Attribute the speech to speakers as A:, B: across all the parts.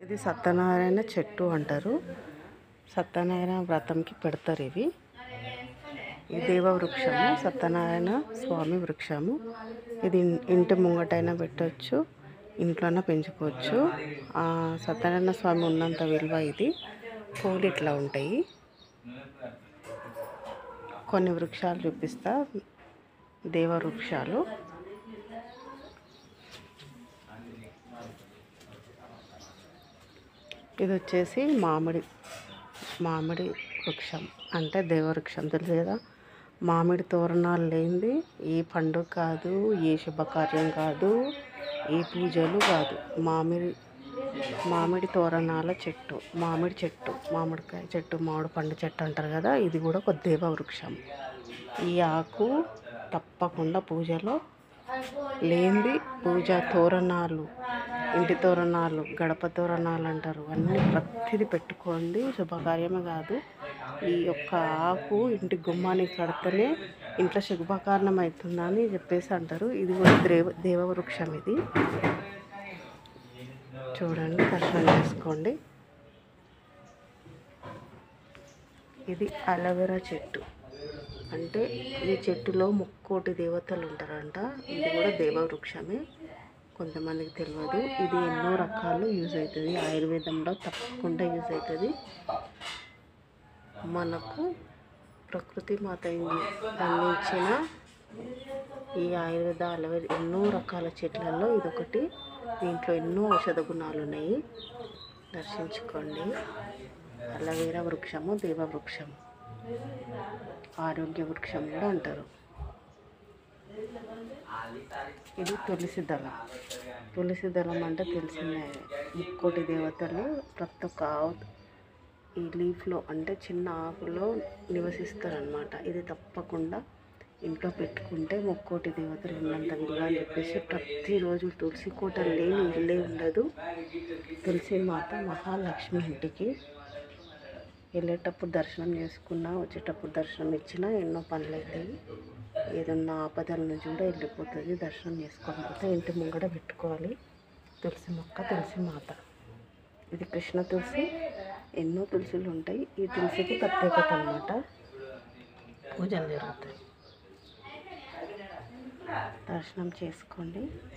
A: ఇది సత్యనారాయణ చెట్టు అంటారు సత్యనారాయణ వ్రతంకి పెడతారు ఇవి ఈ దేవ వృక్షము సత్యనారాయణ స్వామి వృక్షము ఇది ఇన్- ఇంటి ముంగటైనా పెట్టవచ్చు ఇంట్లోనే పెంచుకోవచ్చు ఆ సత్యనారాయణ స్వామి ఉన్నంత విలువ ఇది పూలు ఇట్లా ఉంటాయి కొన్ని వృక్షాలు చూపిస్తా దేవ వృక్షాలు ఇది వచ్చేసి మామిడి మామిడి వృక్షం అంటే దేవవృక్షం తెలుసు కదా మామిడి తోరణాలు లేనిది ఏ పండుగ కాదు ఏ శుభకార్యం కాదు ఏ పూజలు కాదు మామిడి మామిడి తోరణాల చెట్టు మామిడి చెట్టు మామిడికాయ చెట్టు మామిడి పండు చెట్టు అంటారు కదా ఇది కూడా ఒక దేవ వృక్షం ఈ ఆకు తప్పకుండా పూజలో లేనిది పూజ తోరణాలు ఇంటి తోరణాలు గడప తోరణాలు అంటారు అన్నీ ప్రతిదీ పెట్టుకోండి శుభకార్యమే కాదు ఈ యొక్క ఆకు ఇంటి గుమ్మానికి కడితేనే ఇంట్లో శుభకారణం అవుతుందని చెప్పేసి అంటారు ఇది కూడా దేవ దేవవృక్షం ఇది చూడండి దర్శనం చేసుకోండి ఇది అలోవెరా చెట్టు అంటే ఈ చెట్టులో ముక్కోటి దేవతలు ఉంటారంట ఇది కూడా దేవవృక్షమే కొంతమందికి తెలియదు ఇది ఎన్నో రకాలు యూజ్ అవుతుంది ఆయుర్వేదంలో తప్పకుండా యూజ్ అవుతుంది మనకు ప్రకృతి మాత అందించిన ఈ ఆయుర్వేద అలవేర ఎన్నో రకాల చెట్లలో ఇదొకటి దీంట్లో ఎన్నో ఔషధ గుణాలు ఉన్నాయి దర్శించుకోండి అలవేరా వృక్షము దేవ వృక్షము ఆరోగ్య వృక్షం కూడా అంటారు ఇది తులసి దళం తులసి దళం అంటే తెలిసిందే ముక్కోటి దేవతలు ప్రతి ఒక్క ఆవు ఈ లీఫ్లో అంటే చిన్న ఆకులో నివసిస్తారనమాట ఇది తప్పకుండా ఇంట్లో పెట్టుకుంటే ముక్కోటి దేవతలు ఉన్నంత విలువ అని చెప్పేసి ప్రతిరోజు తులసి కోట లేని ఇల్లే ఉండదు తులసి మాత మహాలక్ష్మి ఇంటికి వెళ్ళేటప్పుడు దర్శనం చేసుకున్నా వచ్చేటప్పుడు దర్శనం ఇచ్చినా ఎన్నో పనులు అవుతాయి ఏదన్నా ఆపదల నుంచి కూడా వెళ్ళిపోతుంది దర్శనం చేసుకోకపోతే ఇంటి ముంగడ పెట్టుకోవాలి తులసి మొక్క తులసి మాత ఇది కృష్ణ తులసి ఎన్నో తులసిలు ఉంటాయి ఈ తులసికి ప్రత్యేకత అనమాట పూజలు జరుగుతాయి దర్శనం చేసుకోండి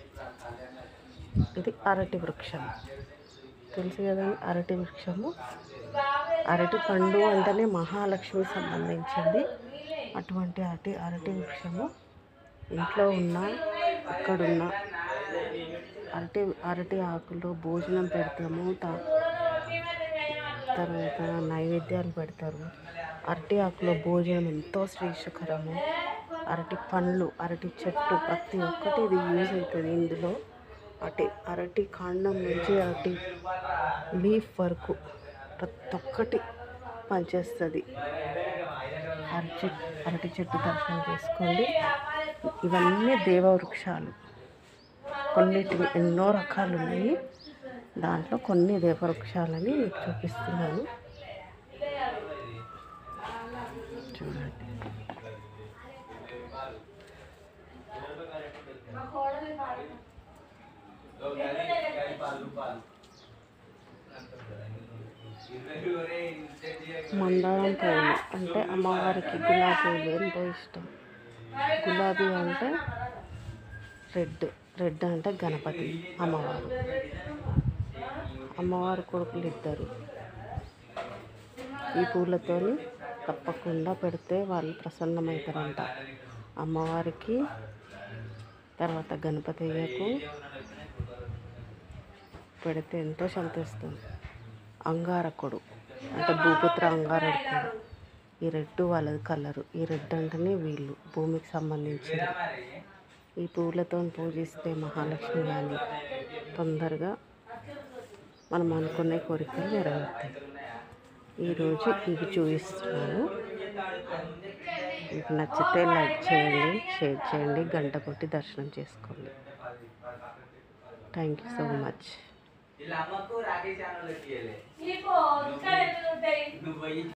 A: ఇది అరటి వృక్షం తెలుసు కదా అరటి వృక్షము అరటి పండు అంటేనే మహాలక్ష్మి సంబంధించింది అటువంటి అరటి అరటి వృక్షము ఇంట్లో ఉన్న ఇక్కడున్న అరటి అరటి ఆకులో భోజనం పెడతాము తా- తర్వాత నైవేద్యాలు పెడతారు అరటి ఆకులో భోజనం ఎంతో శ్రేష్టకరము అరటి పండ్లు అరటి చెట్టు ప్రతి ఒక్కటి ఇది యూజ్ అవుతుంది ఇందులో అరటి అరటి కాండం నుంచి అరటి లీఫ్ వరకు ప్రతి ఒక్కటి పనిచేస్తుంది అరటి చెట్టు అరటి చెట్టు దర్శనం చేసుకోండి ఇవన్నీ దేవవృక్షాలు కొన్నిటివి ఎన్నో రకాలు ఉన్నాయి దాంట్లో కొన్ని దేవవృక్షాలని మీకు చూపిస్తున్నాను చూడండి మందారం పువ్వులు అంటే అమ్మవారికి గులాబీ పువ్వులు ఎంతో ఇష్టం గులాబీ అంటే రెడ్ రెడ్ అంటే గణపతి అమ్మవారు అమ్మవారు కొడుకులు ఇద్దరు ఈ పూలతోని తప్పకుండా పెడితే వాళ్ళు ప్రసన్నమవుతారంట అమ్మవారికి తర్వాత గణపతయ్యకు పెడితే ఎంతో సంతోషిస్తుంది అంగారకుడు అంటే భూపుత్ర అంగారకుడు ఈ రెడ్ వాళ్ళది కలరు ఈ రెడ్ అంటేనే వీళ్ళు భూమికి సంబంధించింది ఈ పువ్వులతో పూజిస్తే మహాలక్ష్మి కానీ తొందరగా మనం అనుకునే కోరికలు నెరవేరుతాయి ఈరోజు ఇవి చూపిస్తున్నాను మీకు నచ్చితే లైక్ చేయండి షేర్ చేయండి గంట కొట్టి దర్శనం చేసుకోండి థ్యాంక్ యూ సో మచ్
B: ఇలా అమ్మకు రాకేష్ ఛానల్
C: నీకు ఇక్కడ ఎట్లా ఉంటాయి
B: నువ్వు పోయి